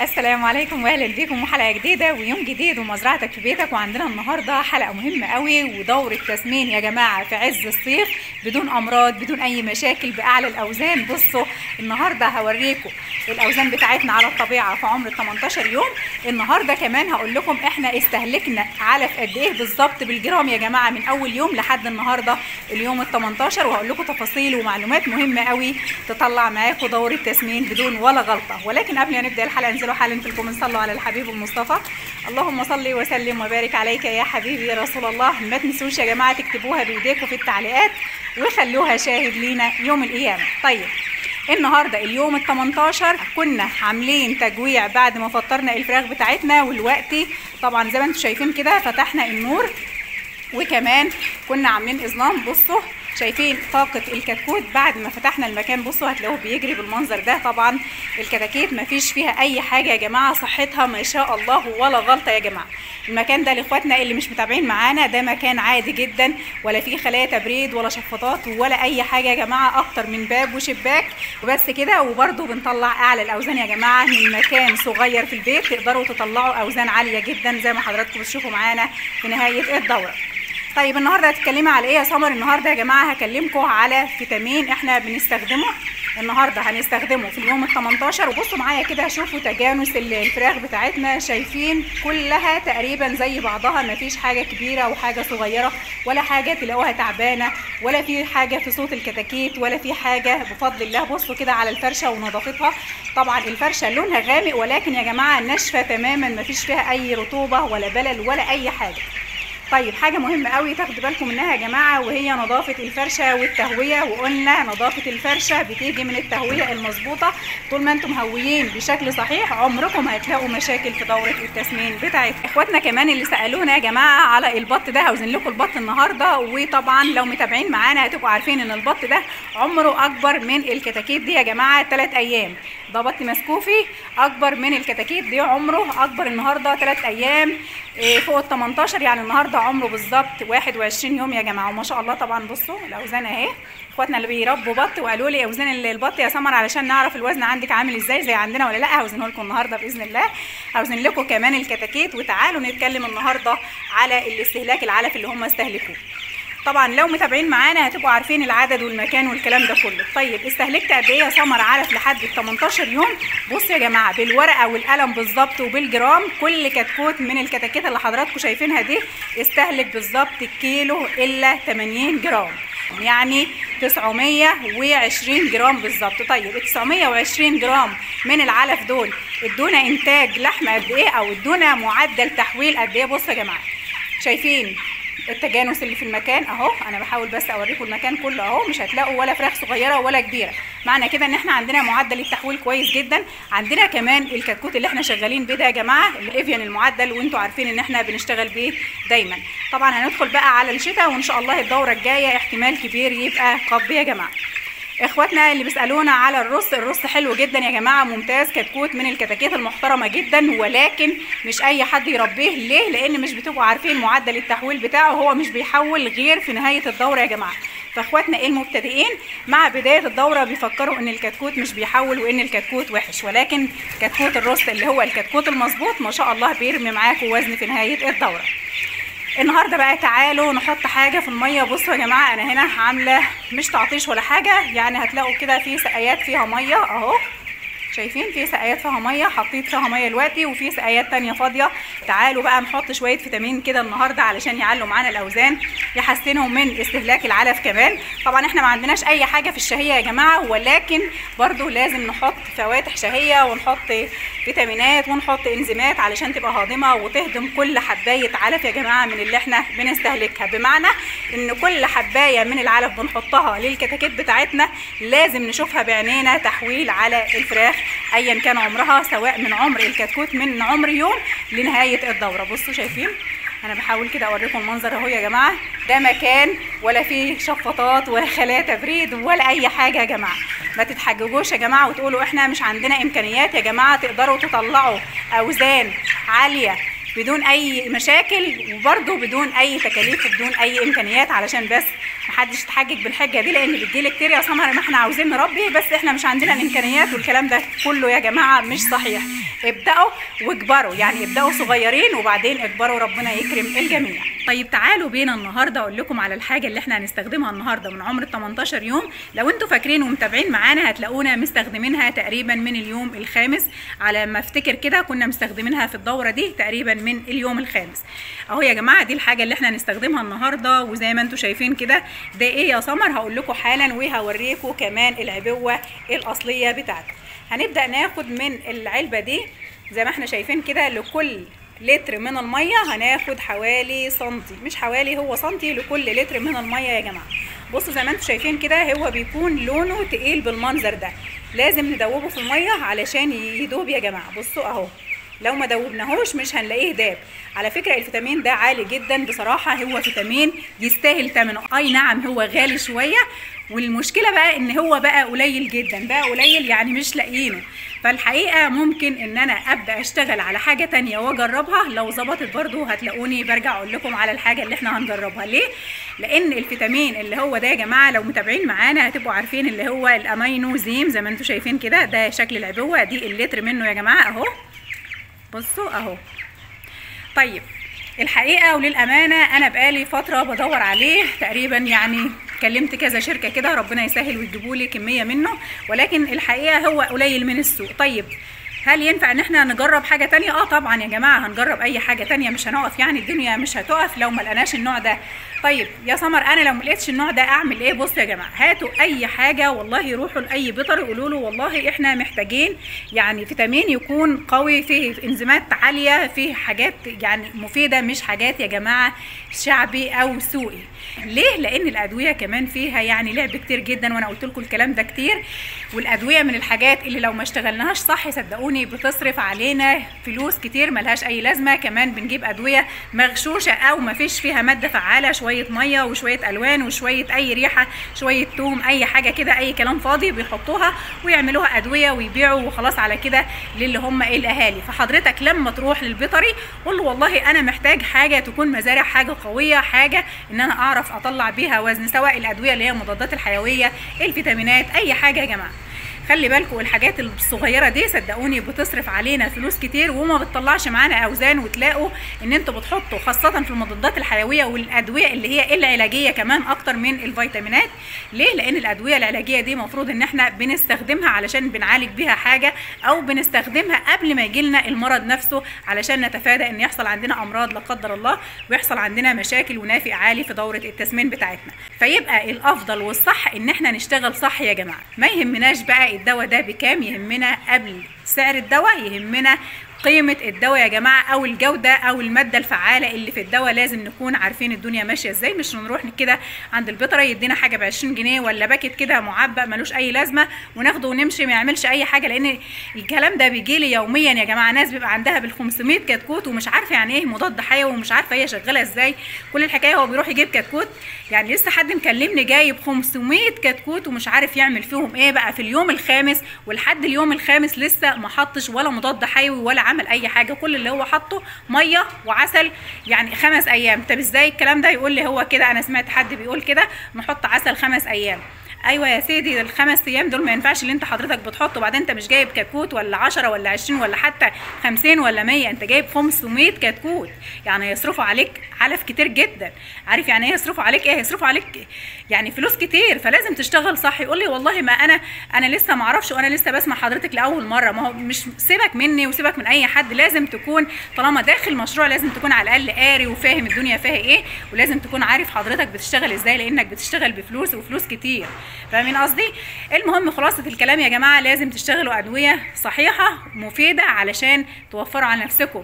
السلام عليكم واهلا بيكم وحلقه جديده ويوم جديد ومزرعتك في بيتك وعندنا النهارده حلقه مهمه قوي ودوره تسمين يا جماعه في عز الصيف بدون امراض بدون اي مشاكل باعلى الاوزان بصوا النهارده هوريكم الاوزان بتاعتنا على الطبيعه في عمر 18 يوم النهارده كمان هقول لكم احنا استهلكنا علف قد ايه بالظبط بالجرام يا جماعه من اول يوم لحد النهارده اليوم ال 18 وهقول لكم تفاصيل ومعلومات مهمه قوي تطلع معاكم دوره تسمين بدون ولا غلطه ولكن قبل ما نبدا الحلقه انزلوا حالا في الكومنت صلوا على الحبيب المصطفى اللهم صل وسلم وبارك عليك يا حبيبي يا رسول الله ما تنسوش يا جماعه تكتبوها بايديكم في التعليقات وخلوها شاهد لينا يوم القيامه طيب النهارده اليوم ال 18 كنا عاملين تجويع بعد ما فطرنا الفراخ بتاعتنا والوقت طبعا زي ما انتم شايفين كده فتحنا النور وكمان كنا عاملين اظلام بصوا شايفين طاقة الكتكوت بعد ما فتحنا المكان بصوا هتلاقوه بيجري بالمنظر ده طبعا الكتاكيت مفيش فيها اي حاجة يا جماعة صحتها ما شاء الله ولا غلطة يا جماعة المكان ده لاخواتنا اللي مش متابعين معانا ده مكان عادي جدا ولا فيه خلايا تبريد ولا شفاطات ولا اي حاجة يا جماعة اكتر من باب وشباك وبس كده وبرده بنطلع اعلى الاوزان يا جماعة من مكان صغير في البيت تقدروا تطلعوا اوزان عالية جدا زي ما حضراتكم بتشوفوا معانا في نهاية الدورة طيب النهارده هتتكلمي على ايه يا سمر النهارده يا جماعه هكلمكم على فيتامين احنا بنستخدمه النهارده هنستخدمه في اليوم ال 18 وبصوا معايا كده شوفوا تجانس الفراخ بتاعتنا شايفين كلها تقريبا زي بعضها مفيش حاجه كبيره وحاجه صغيره ولا حاجه تلاقوها تعبانه ولا في حاجه في صوت الكتاكيت ولا في حاجه بفضل الله بصوا كده على الفرشه ونظافتها طبعا الفرشه لونها غامق ولكن يا جماعه ناشفه تماما مفيش فيها اي رطوبه ولا بلل ولا اي حاجه طيب حاجه مهمه قوي تاخدوا بالكم منها يا جماعه وهي نظافه الفرشه والتهويه وقلنا نظافه الفرشه بتيجي من التهويه المظبوطه طول ما انتم مهويين بشكل صحيح عمركم هتلاقوا مشاكل في دوره التسمين بتاعتكم اخواتنا كمان اللي سالونا يا جماعه على البط ده هوزن لكم البط النهارده وطبعا لو متابعين معانا هتبقوا عارفين ان البط ده عمره اكبر من الكتاكيت دي يا جماعه 3 ايام ده بط مسكوفي اكبر من الكتاكيت دي عمره اكبر النهارده 3 ايام فوق ال 18 يعني النهارده عمره بالظبط 21 يوم يا جماعه وما شاء الله طبعا بصوا الاوزان اهي اخواتنا اللي بيربوا بط وقالوا لي اوزان البط يا سمر علشان نعرف الوزن عندك عامل ازاي زي عندنا ولا لا هوزنه لكم النهارده باذن الله هوزن لكم كمان الكتاكيت وتعالوا نتكلم النهارده على الاستهلاك العلف اللي هم استهلكوه طبعا لو متابعين معانا هتبقوا عارفين العدد والمكان والكلام ده كله طيب استهلكت قد ايه يا سمر علف لحد ال 18 يوم بصوا يا جماعه بالورقه والقلم بالظبط وبالجرام كل كتكوت من الكتاكيت اللي حضراتكم شايفينها دي استهلك بالظبط الكيلو الا 80 جرام يعني 920 جرام بالظبط طيب ال 920 جرام من العلف دول ادونا انتاج لحمه قد ايه او ادونا معدل تحويل قد ايه بصوا يا جماعه شايفين التجانس اللي في المكان اهو انا بحاول بس اوريكم المكان كله اهو مش هتلاقوا ولا فراخ صغيره ولا كبيره معنى كده ان احنا عندنا معدل التحويل كويس جدا عندنا كمان الكتكوت اللي احنا شغالين بيه ده يا جماعه الايفيان المعدل وانتوا عارفين ان احنا بنشتغل بيه دايما طبعا هندخل بقى على الشتاء وان شاء الله الدوره الجايه احتمال كبير يبقى قب يا جماعه اخواتنا اللي بيسالونا على الرص الرص حلو جدا يا جماعه ممتاز كتكوت من الكتاكيت المحترمه جدا ولكن مش اي حد يربيه ليه لان مش بتبقوا عارفين معدل التحويل بتاعه هو مش بيحول غير في نهايه الدوره يا جماعه فاخواتنا المبتدئين مع بدايه الدوره بيفكروا ان الكتكوت مش بيحول وان الكتكوت وحش ولكن كتكوت الرص اللي هو الكتكوت المظبوط ما شاء الله بيرمي معاكم وزن في نهايه الدوره النهارده بقى تعالوا نحط حاجه في الميه بصوا يا جماعه انا هنا عامله مش تعطيش ولا حاجه يعني هتلاقوا كده في سقايات فيها ميه اهو شايفين في سقايات فيها ميه حطيت فيها ميه دلوقتي وفي سقايات تانية فاضيه تعالوا بقى نحط شويه فيتامين كده النهارده علشان يعلوا معانا الاوزان يحسنوا من استهلاك العلف كمان طبعا احنا ما عندناش اي حاجه في الشهيه يا جماعه ولكن برضو لازم نحط فواتح شهيه ونحط فيتامينات ونحط انزيمات علشان تبقى هاضمه وتهضم كل حبايه علف يا جماعه من اللي احنا بنستهلكها بمعنى ان كل حبايه من العلف بنحطها للكتاكيت بتاعتنا لازم نشوفها بعينينا تحويل على الفراخ ايا كان عمرها سواء من عمر الكتكوت من عمر يوم لنهايه الدوره بصوا شايفين انا بحاول كده اوريكم المنظر اهو يا جماعه ده مكان ولا فيه شفاطات ولا خلايا تبريد ولا اي حاجه يا جماعه ما تتحججوش يا جماعه وتقولوا احنا مش عندنا امكانيات يا جماعه تقدروا تطلعوا اوزان عاليه بدون اي مشاكل وبرده بدون اي تكاليف وبدون اي امكانيات علشان بس محدش يتحجج بالحجه دي لان بتجيلي كتير يا سمر ما احنا عاوزين نربي بس احنا مش عندنا الامكانيات والكلام ده كله يا جماعه مش صحيح ابداوا واكبروا يعني ابداوا صغيرين وبعدين اكبروا ربنا يكرم الجميع طيب تعالوا بينا النهارده اقول لكم على الحاجه اللي احنا هنستخدمها النهارده من عمر 18 يوم لو انتوا فاكرين ومتابعين معانا هتلاقونا مستخدمينها تقريبا من اليوم الخامس على ما افتكر كده كنا مستخدمينها في الدوره دي تقريبا من اليوم الخامس اهو يا جماعه دي الحاجه اللي احنا هنستخدمها النهارده وزي ما انتوا شايفين كده ده ايه يا سمر هقول لكم حالا وهوريكم كمان العبوه الاصليه بتاعته هنبدا ناخد من العلبه دي زي ما احنا شايفين كده لكل لتر من الميه هناخد حوالي سنتي مش حوالي هو سنتي لكل لتر من الميه يا جماعه بصوا زي ما انتم شايفين كده هو بيكون لونه تقيل بالمنظر ده لازم ندوبه في الميه علشان يدوب يا جماعه بصوا اهو لو ما دوبناهوش مش هنلاقيه داب على فكره الفيتامين ده عالي جدا بصراحه هو فيتامين يستاهل ثمنه اي نعم هو غالي شويه والمشكله بقى ان هو بقى قليل جدا بقى قليل يعني مش لاقيينه فالحقيقه ممكن ان انا ابدا اشتغل على حاجه تانية واجربها لو ظبطت برضو هتلاقوني برجع اقول لكم على الحاجه اللي احنا هنجربها ليه لان الفيتامين اللي هو ده يا جماعه لو متابعين معانا هتبقوا عارفين اللي هو الامينو زيم زي ما انتم شايفين كده ده شكل العبوه دي اللتر منه يا جماعه اهو بصوا اهو طيب الحقيقه وللامانه انا بقالي فتره بدور عليه تقريبا يعني كلمت كذا شركه كده ربنا يسهل ويجيبوا لي كميه منه ولكن الحقيقه هو قليل من السوق طيب هل ينفع ان احنا نجرب حاجه تانية اه طبعا يا جماعه هنجرب اي حاجه تانية مش هنقف يعني الدنيا مش هتقف لو ما لقناش النوع ده طيب يا سمر انا لو ما لقيتش النوع ده اعمل ايه بصوا يا جماعه هاتوا اي حاجه والله روحوا لاي بيطر يقولوا له والله احنا محتاجين يعني فيتامين يكون قوي فيه انزيمات عاليه فيه حاجات يعني مفيده مش حاجات يا جماعه شعبي او سوقي ليه لان الادويه كمان فيها يعني لعب كتير جدا وانا قلت لكم الكلام ده كتير والادويه من الحاجات اللي لو ما اشتغلناهاش صح صدقوني بتصرف علينا فلوس كتير ملهاش اي لازمه كمان بنجيب ادويه مغشوشه او ما فيش فيها ماده فعاله شويه ميه وشويه الوان وشويه اي ريحه شويه توم اي حاجه كده اي كلام فاضي بيحطوها ويعملوها ادويه ويبيعوا وخلاص على كده للي هم الاهالي فحضرتك لما تروح للبيطري قول له والله انا محتاج حاجه تكون مزارع حاجه قويه حاجه ان انا اعرف اطلع بيها وزن سواء الادويه اللي هي المضادات الحيويه الفيتامينات اي حاجه يا جماعه خلي بالكم الحاجات الصغيره دي صدقوني بتصرف علينا فلوس كتير وما بتطلعش معانا اوزان وتلاقوا ان انتوا بتحطوا خاصه في المضادات الحيويه والادويه اللي هي العلاجيه كمان اكتر من الفيتامينات ليه لان الادويه العلاجيه دي المفروض ان احنا بنستخدمها علشان بنعالج بيها حاجه او بنستخدمها قبل ما يجي لنا المرض نفسه علشان نتفادى ان يحصل عندنا امراض لا قدر الله ويحصل عندنا مشاكل ونافق عالي في دوره التسمين بتاعتنا فيبقى الافضل والصح ان احنا نشتغل صح يا جماعه ما يهمناش بقى الدواء ده بكام يهمنا قبل سعر الدواء يهمنا قيمة الدواء يا جماعة أو الجودة أو المادة الفعالة اللي في الدواء لازم نكون عارفين الدنيا ماشية ازاي مش نروح كده عند البيطرة يدينا حاجة ب 20 جنيه ولا باكت كده معبأ ملوش أي لازمة وناخده ونمشي ما يعملش أي حاجة لأن الكلام ده بيجي لي يوميا يا جماعة ناس بيبقى عندها بال 500 كتكوت ومش عارفة يعني إيه مضاد حيوي ومش عارفة هي شغالة ازاي كل الحكاية هو بيروح يجيب كتكوت يعني لسه حد مكلمني جايب 500 كتكوت ومش عارف يعمل فيهم إيه بقى في اليوم الخامس ولحد اليوم الخامس لسه ما حطش ولا مضاد حيوي ولا عمل أي حاجة كل اللي هو حاطه ميه وعسل يعني خمس ايام طب ازاي الكلام ده يقول لي هو كده انا سمعت حد بيقول كده نحط عسل خمس ايام ايوه يا سيدي الخمس ايام دول ما ينفعش اللي انت حضرتك بتحطه وبعدين انت مش جايب كتكوت ولا 10 ولا 20 ولا حتى 50 ولا 100 انت جايب 500 كتكوت يعني هيصرفوا عليك علف كتير جدا عارف يعني ايه يصرفوا عليك ايه هيصرفوا عليك يعني فلوس كتير فلازم تشتغل صح يقول لي والله ما انا انا لسه ما اعرفش وانا لسه بسمع حضرتك لاول مره ما هو مش سيبك مني وسيبك من اي حد لازم تكون طالما داخل مشروع لازم تكون على الاقل قاري وفاهم الدنيا فيها ايه ولازم تكون عارف حضرتك بتشتغل ازاي لانك بتشتغل بفلوس وفلوس كتير فاهمين قصدي المهم خلاصه الكلام يا جماعه لازم تشتغلوا ادويه صحيحه مفيده علشان توفروا على نفسكم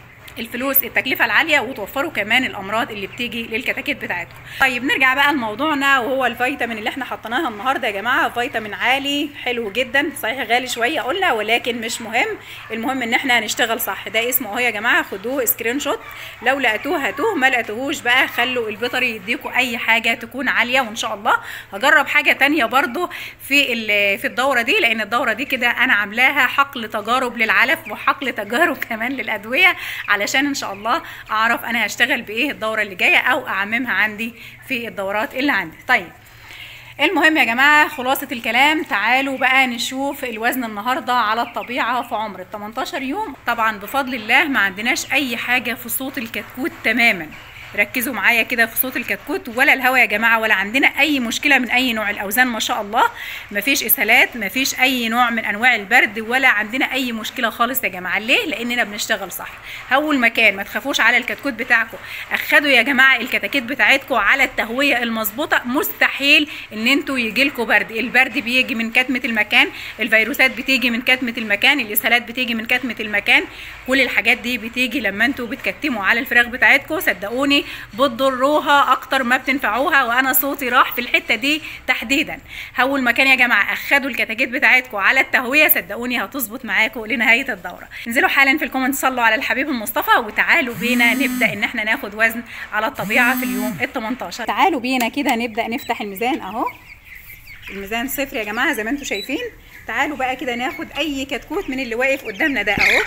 الفلوس التكلفه العاليه وتوفروا كمان الامراض اللي بتيجي للكتاكيت بتاعتكم طيب نرجع بقى لموضوعنا وهو الفيتامين اللي احنا حطيناها النهارده يا جماعه فيتامين عالي حلو جدا صحيح غالي شويه قلنا ولكن مش مهم المهم ان احنا هنشتغل صح ده اسمه اهو يا جماعه خدوه سكرين شوت لو لقيتوه هاتوه ما لقيتوهوش بقى خلوا البيطري يديكوا اي حاجه تكون عاليه وان شاء الله هجرب حاجه تانية برضو في في الدوره دي لان الدوره دي كده انا عاملاها حقل تجارب للعلف وحقل تجارب كمان للادويه على علشان ان شاء الله اعرف انا هشتغل بايه الدوره اللي جايه او اعممها عندي في الدورات اللي عندي طيب المهم يا جماعة خلاصة الكلام تعالوا بقى نشوف الوزن النهاردة على الطبيعة في عمر ال 18 يوم طبعا بفضل الله ما عندناش أي حاجة في صوت الكتكوت تماما ركزوا معايا كده في صوت الكتكوت ولا الهوا يا جماعه ولا عندنا اي مشكله من اي نوع الاوزان ما شاء الله مفيش اسهالات مفيش اي نوع من انواع البرد ولا عندنا اي مشكله خالص يا جماعه ليه لاننا بنشتغل صح هول مكان ما تخافوش على الكتكوت بتاعكم اخدوا يا جماعه الكتاكيت بتاعتكم على التهويه المظبوطه مستحيل ان انتوا يجي لكم برد البرد بيجي من كتمه المكان الفيروسات بتيجي من كتمه المكان الاسهالات بتيجي من كتمه المكان كل الحاجات دي بتيجي لما انتوا بتكتموا على الفراخ بتاعتكم صدقوني بتضروها اكتر ما بتنفعوها وانا صوتي راح في الحته دي تحديدا هول مكان يا جماعه اخدوا الكتاكيت بتاعتكم على التهويه صدقوني هتظبط معاكم لنهايه الدوره انزلوا حالا في الكومنت صلوا على الحبيب المصطفى وتعالوا بينا نبدا ان احنا ناخد وزن على الطبيعه في اليوم ال 18 تعالوا بينا كده نبدا نفتح الميزان اهو الميزان صفر يا جماعه زي ما انتم شايفين تعالوا بقى كده ناخد اي كتكوت من اللي واقف قدامنا ده اهو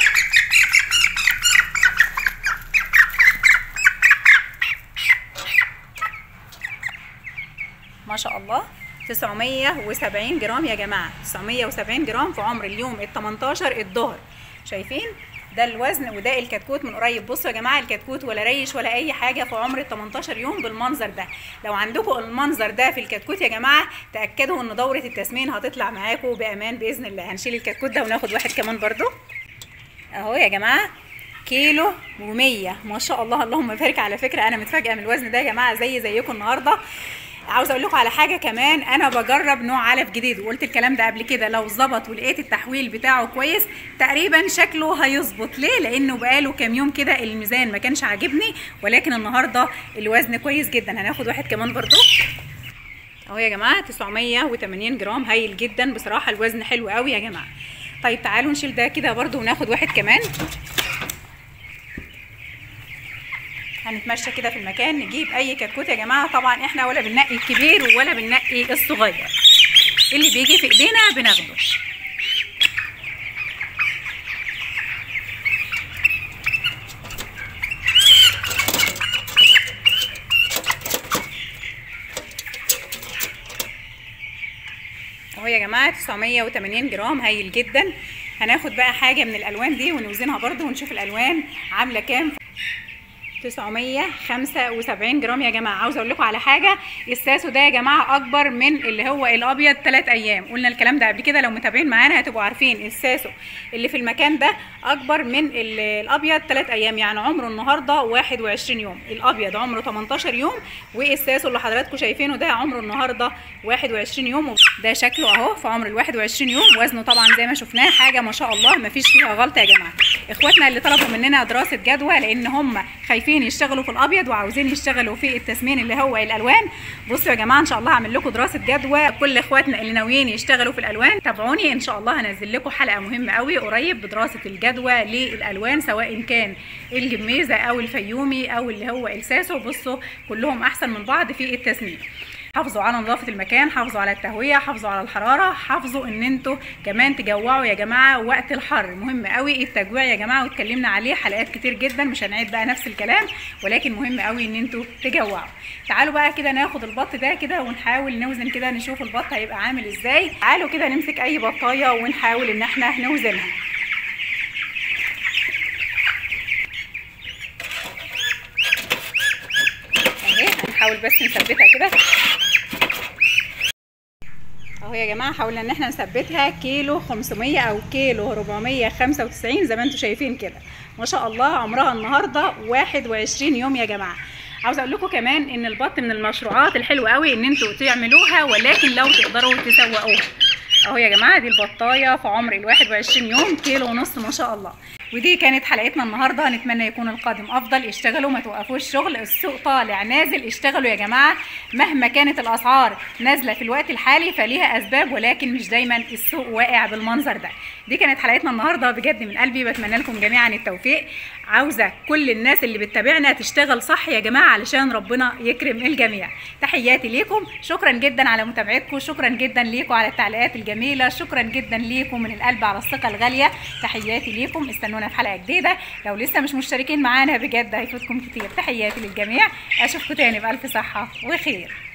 ما شاء الله 970 جرام يا جماعه 970 جرام في عمر اليوم ال 18 الظهر شايفين ده الوزن وده الكتكوت من قريب بصوا يا جماعه الكتكوت ولا ريش ولا اي حاجه في عمر ال 18 يوم بالمنظر ده لو عندكم المنظر ده في الكتكوت يا جماعه تاكدوا ان دوره التسمين هتطلع معاكم بامان باذن الله هنشيل الكتكوت ده وناخد واحد كمان برده اهو يا جماعه كيلو و100 ما شاء الله اللهم بارك على فكره انا متفاجئه من الوزن ده يا جماعه زي زيكم النهارده عاوزه اقول لكم على حاجه كمان انا بجرب نوع علف جديد وقلت الكلام ده قبل كده لو ظبط ولقيت التحويل بتاعه كويس تقريبا شكله هيظبط ليه لانه بقاله كام يوم كده الميزان ما كانش عاجبني ولكن النهارده الوزن كويس جدا هناخد واحد كمان برضو اهو يا جماعه 980 جرام هايل جدا بصراحه الوزن حلو قوي يا جماعه طيب تعالوا نشيل ده كده برضو وناخد واحد كمان هنتمشى كده في المكان نجيب اي كتكوت يا جماعه طبعا احنا ولا بننقي الكبير ولا بننقي الصغير اللي بيجي في ايدينا بناخده اهو يا جماعه 980 جرام هايل جدا هناخد بقى حاجه من الالوان دي ونوزنها برده ونشوف الالوان عامله كام 975 جرام يا جماعه عاوزه اقول لكم على حاجه الساسو ده يا جماعه اكبر من اللي هو الابيض 3 ايام قلنا الكلام ده قبل كده لو متابعين معانا هتبقوا عارفين الساسو اللي في المكان ده اكبر من الابيض 3 ايام يعني عمره النهارده 21 يوم الابيض عمره 18 يوم والساسو اللي حضراتكم شايفينه ده عمره النهارده 21 يوم ده شكله اهو في عمر ال 21 يوم وزنه طبعا زي ما شفناه حاجه ما شاء الله ما فيش فيها غلطه يا جماعه اخواتنا اللي طلبوا مننا دراسه جدوى لان هم خايفين يشتغلوا في الابيض وعاوزين يشتغلوا في التسمين اللي هو الالوان بصوا يا جماعه ان شاء الله هعمل لكم دراسه جدوى كل اخواتنا اللي ناويين يشتغلوا في الالوان تابعوني ان شاء الله هنزل لكم حلقه مهمه قوي قريب بدراسه الجدوى للالوان سواء كان الجميزه او الفيومي او اللي هو الساسو بصوا كلهم احسن من بعض في التسمين حافظوا على نظافه المكان حافظوا على التهويه حافظوا على الحراره حافظوا ان انتوا كمان تجوعوا يا جماعه وقت الحر مهم قوي التجويع يا جماعه واتكلمنا عليه حلقات كتير جدا مش هنعيد بقى نفس الكلام ولكن مهم قوي ان انتوا تجوعوا تعالوا بقى كده ناخد البط ده كده ونحاول نوزن كده نشوف البط هيبقى عامل ازاي تعالوا كده نمسك اي بطايه ونحاول ان احنا نوزنها اهي هنحاول بس نثبتها كده اهو يا جماعه حاولنا ان احنا نثبتها كيلو 500 او كيلو 495 زي ما انتم شايفين كده ما شاء الله عمرها النهارده 21 يوم يا جماعه عاوزه اقول لكم كمان ان البط من المشروعات الحلوه قوي ان انتوا تعملوها ولكن لو تقدروا تسوقوها اهو يا جماعه دي البطايه في عمر ال 21 يوم كيلو ونص ما شاء الله ودي كانت حلقتنا النهارده نتمنى يكون القادم افضل اشتغلوا ما توقفوش شغل السوق طالع نازل اشتغلوا يا جماعه مهما كانت الاسعار نازله في الوقت الحالي فليها اسباب ولكن مش دايما السوق واقع بالمنظر ده دي كانت حلقتنا النهارده بجد من قلبي بتمنى لكم جميعا التوفيق عاوزه كل الناس اللي بتتابعنا تشتغل صح يا جماعه علشان ربنا يكرم الجميع تحياتي ليكم شكرا جدا على متابعتكم شكرا جدا ليكم على التعليقات الجميله الجميله شكرا جدا ليكم من القلب على الثقه الغاليه تحياتي ليكم استنونا في حلقه جديده لو لسه مش مشتركين معانا بجد هيفوتكم كتير تحياتي للجميع اشوفكم تاني بالف صحه وخير